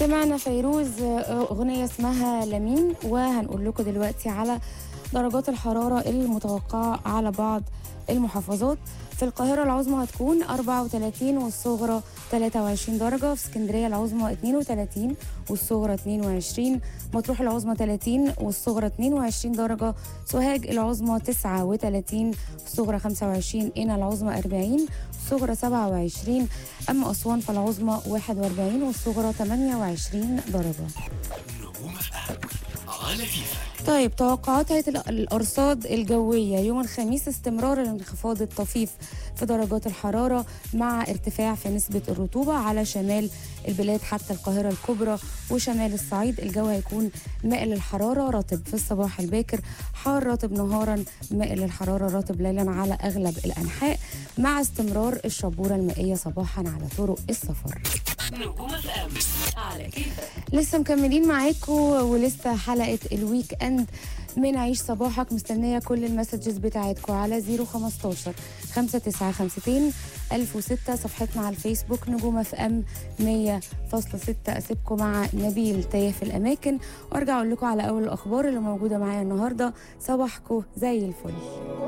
سمعنا فيروز أغنية اسمها لمين وهنقول لكم دلوقتي على درجات الحرارة المتوقعة على بعض المحافظات في القاهرة العظمى هتكون 34 والصغرى 23 درجة في اسكندرية العظمى 32 والصغرى 22 مطروح العظمى 30 والصغرى 22 درجة سوهاج العظمى 39 والصغرى 25 قنا العظمى 40 والصغرى 27 أما أسوان فالعظمى 41 والصغرى 28 درجة نجوم أفهم على كيفك طيب توقعات هيئة الأ- الأرصاد الجوية يوم الخميس استمرار الانخفاض الطفيف في درجات الحرارة مع ارتفاع في نسبة الرطوبة على شمال البلاد حتى القاهرة الكبرى وشمال الصعيد الجو هيكون مائل الحرارة رطب في الصباح الباكر حار رطب نهارا مائل الحرارة رطب ليلا على أغلب الأنحاء مع استمرار الشبورة المائية صباحا على طرق السفر نجوم اف ام على كيفك لسه مكملين معاكم ولسه حلقه الويك اند من عيش صباحك مستنيه كل المسجز بتاعتكم على 015 5952 1006 صفحتنا على الفيسبوك نجوم اف ام 100.6 اسيبكم مع نبيل تايه في الاماكن وارجع اقول لكم على اول الاخبار اللي موجوده معايا النهارده صباحكم زي الفل